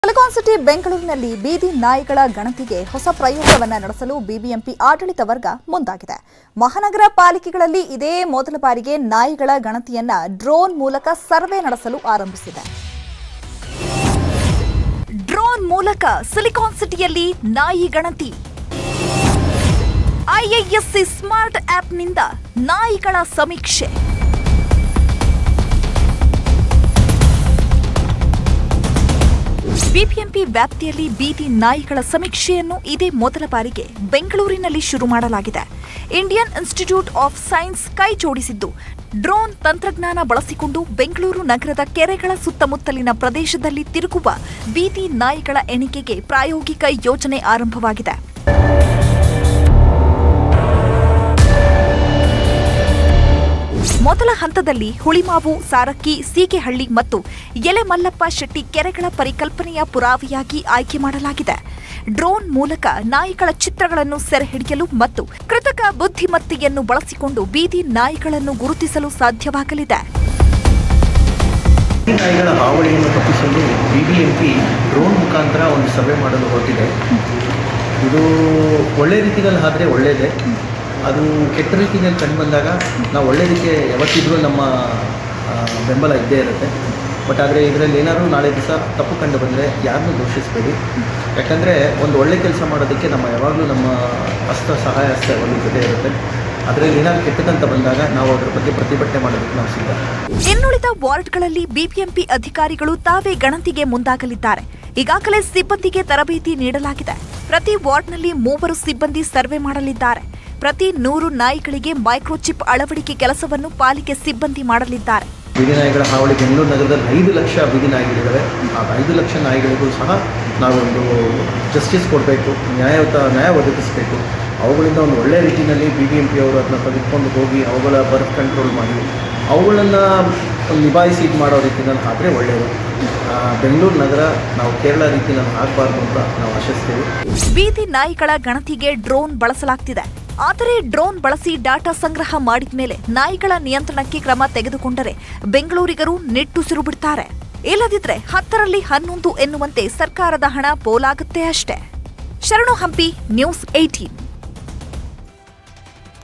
silicon city ಬೆಂಗಳೂರಿನಲ್ಲಿ ಬೀದಿ ನಾಯಿಗಳ ಗಣತಿಗೆ ಹೊಸ ಪ್ರಯೋಗವನ್ನ ನಡೆಸಲು ಬಿಬಿಎಂಪಿ ಆಡಳಿತ ವರ್ಗ ಮುಂದಾಗಿದೆ ಮಹಾನಗರ ಪಾಲಿಕೆಗಳಲ್ಲಿ ಇದೇ ಮೊದಲ ಬಾರಿಗೆ ನಾಯಿಗಳ ಗಣತಿಯನ್ನ ಡ್ರೋನ್ ಮೂಲಕ ಸರ್ವೆ ನಡೆಸಲು ಆರಂಭಿಸಿದೆ ಡ್ರೋನ್ ಮೂಲಕ ಸಿಲಿಕಾನ್ ಸಿಟಿಯಲ್ಲಿ ನಾಯಿ ಗಣತಿ ಐಐಎಸ್ಸಿ ಸ್ಮಾರ್ಟ್ ಆಪ್ನಿಂದ ನಾಯಿಗಳ ಸಮೀಕ್ಷೆ ಬಿಬಿಎಂಪಿ ವ್ಯಾಪ್ತಿಯಲ್ಲಿ ಬೀದಿ ನಾಯಿಗಳ ಸಮೀಕ್ಷೆಯನ್ನು ಇದೇ ಮೊದಲ ಬಾರಿಗೆ ಬೆಂಗಳೂರಿನಲ್ಲಿ ಶುರು ಮಾಡಲಾಗಿದೆ ಇಂಡಿಯನ್ ಇನ್ಸ್ಟಿಟ್ಯೂಟ್ ಆಫ್ ಸೈನ್ಸ್ ಕೈ ಜೋಡಿಸಿದ್ದು ಡ್ರೋನ್ ತಂತ್ರಜ್ಞಾನ ಬಳಸಿಕೊಂಡು ಬೆಂಗಳೂರು ನಗರದ ಕೆರೆಗಳ ಸುತ್ತಮುತ್ತಲಿನ ಪ್ರದೇಶದಲ್ಲಿ ತಿರುಗುವ ಬೀದಿ ನಾಯಿಗಳ ಎಣಿಕೆಗೆ ಪ್ರಾಯೋಗಿಕ ಯೋಜನೆ ಆರಂಭವಾಗಿದೆ ಮೊದಲ ಹಂತದಲ್ಲಿ ಹುಳಿಮಾವು ಸಾರಕ್ಕಿ ಸೀಗೆಹಳ್ಳಿ ಮತ್ತು ಎಲೆಮಲ್ಲಪ್ಪ ಶೆಟ್ಟಿ ಕೆರೆಗಳ ಪರಿಕಲ್ಪನೆಯ ಪುರಾವೆಯಾಗಿ ಆಯ್ಕೆ ಮಾಡಲಾಗಿದೆ ಡ್ರೋನ್ ಮೂಲಕ ನಾಯಿಗಳ ಚಿತ್ರಗಳನ್ನು ಸೆರೆಹಿಡಿಯಲು ಮತ್ತು ಕೃತಕ ಬುದ್ಧಿಮತ್ತೆಯನ್ನು ಬಳಸಿಕೊಂಡು ಬೀದಿ ನಾಯಿಗಳನ್ನು ಗುರುತಿಸಲು ಸಾಧ್ಯವಾಗಲಿದೆ ಬೀದಿ ನಾಯಿಗಳ ಹಾವಳಿಯನ್ನು ತಪ್ಪಿಸಲು B B M P drone ಮುಖಾಂತರ ಒಂದು ಸರ್ವೆ ಮಾಡಲು ಹೊರಟಿದೆ ಇದು ಒಳ್ಳೆ ರೀತಿಯಲ್ಲಿ ಆದರೆ ಒಳ್ಳೆಯದೇ ಅದು ಕೆಟ್ಟ ರೀತಿಯಲ್ಲಿ ಕಂಡು ಬಂದಾಗ ನಾವು ಒಳ್ಳೆಯದಕ್ಕೆ ಯಾವತ್ತಿದ್ರೂ ನಮ್ಮ ಆ, ಬೆಂಬಲ ಇದ್ದೇ ಇರುತ್ತೆ ಬಟ್ ಆದರೆ ಇದರಲ್ಲಿ ಏನಾದರೂ ನಾಳೆ ದಿವಸ ತಪ್ಪು ಕಂಡು ಬಂದರೆ ಯಾರನ್ನೂ ದೂಷಿಸಬೇಡಿ ಯಾಕಂದರೆ ಒಂದು ಒಳ್ಳೆ ಕೆಲಸ ಮಾಡೋದಕ್ಕೆ ನಮ್ಮ ಯಾವಾಗಲೂ ನಮ್ಮ ಹಸ್ತ ಸಹಾಯ ಹಸ್ತ ಯಾವಾಗಲೂ ಜೊತೆ ಇರುತ್ತೆ ಅದರಲ್ಲಿ ಏನಾದ್ರು ಕೆಟ್ಟದಂತ ಬಂದಾಗ ನಾವು ಅದರ ಬಗ್ಗೆ ಪ್ರತಿಭಟನೆ ಮಾಡೋದಕ್ಕೆ ನಾವು ಸಿದ್ಧ ಇನ್ನುಳಿದ ವಾರ್ಡ್ಗಳಲ್ಲಿ ಬಿಬಿಎಂಪಿ ಅಧಿಕಾರಿಗಳು ತಾವೇ ಗಣತಿಗೆ ಮುಂದಾಗಲಿದ್ದಾರೆ ಈಗಾಗಲೇ ಸಿಬ್ಬಂದಿಗೆ ತರಬೇತಿ ನೀಡಲಾಗಿದೆ ಪ್ರತಿ ವಾರ್ಡ್ನಲ್ಲಿ ಮೂವರು ಸಿಬ್ಬಂದಿ ಸರ್ವೆ ಮಾಡಲಿದ್ದಾರೆ ಪ್ರತಿ ನೂರು ನಾಯಿಗಳಿಗೆ ಮೈಕ್ರೋಚಿಪ್ ಅಳವಡಿಕೆ ಕೆಲಸವನ್ನು ಪಾಲಿಕೆ ಸಿಬ್ಬಂದಿ ಮಾಡಲಿದ್ದಾರೆ ಬೀದಿ ನಾಯಿಗಳ ಹಾವಳಿ ಬೆಂಗಳೂರು ನಗರದಲ್ಲಿ ಐದು ಲಕ್ಷ ಬೀದಿ ನಾಯಿಗಳಿದ್ದಾವೆ ಆ ಐದು ಲಕ್ಷ ನಾಯಿಗಳಿಗೂ ಸಹ ನಾವೊಂದು ಜಸ್ಟಿಸ್ ಕೊಡಬೇಕು ನ್ಯಾಯಯುತ ನ್ಯಾಯ ಒದಗಿಸಬೇಕು ಅವುಗಳಿಂದ ಒಂದು ಒಳ್ಳೆಯ ರೀತಿಯಲ್ಲಿ ಬಿ ಬಿ ಎಂ ಪಿ ಅವರು ಅದನ್ನ ತೆಗೆದುಕೊಂಡು ಹೋಗಿ ಅವುಗಳ ಬರ್ತ್ ಕಂಟ್ರೋಲ್ ಮಾಡಿ ಅವುಗಳನ್ನು ನಿಭಾಯಿಸಿ ಇದು ಮಾಡೋ ರೀತಿಯಲ್ಲಿ ಆದರೆ ಒಳ್ಳೆಯದು ಆ, ಬೆಂಗಳೂರು ನಗರ ನಾವು ಕೇರಳ ರೀತಿಯಲ್ಲಿ ಆಗಬಾರ್ದು ಅಂತ ನಾವು ಆಶಿಸ್ತೀವಿ ಬೀದಿ ನಾಯಿಗಳ ಗಣತಿಗೆ ಡ್ರೋನ್ ಬಳಸಲಾಗ್ತಿದೆ ಆದರೆ ಡ್ರೋನ್ ಬಳಸಿ ಡಾಟಾ ಸಂಗ್ರಹ ಮಾಡಿದ ಮೇಲೆ ನಾಯಿಗಳ ನಿಯಂತ್ರಣಕ್ಕೆ ಕ್ರಮ ತೆಗೆದುಕೊಂಡರೆ ಬೆಂಗಳೂರಿಗರು ನಿಟ್ಟುಸಿರು ಬಿಡ್ತಾರೆ ಇಲ್ಲದಿದ್ರೆ ಹತ್ತರಲ್ಲಿ ಹನ್ನೊಂದು ಎನ್ನುವಂತೆ ಸರ್ಕಾರದ ಹಣ ಪೋಲಾಗುತ್ತೆ ಅಷ್ಟೇ ಶರಣು ಹಂಪಿ ನ್ಯೂಸ್ ಏಟೀನ್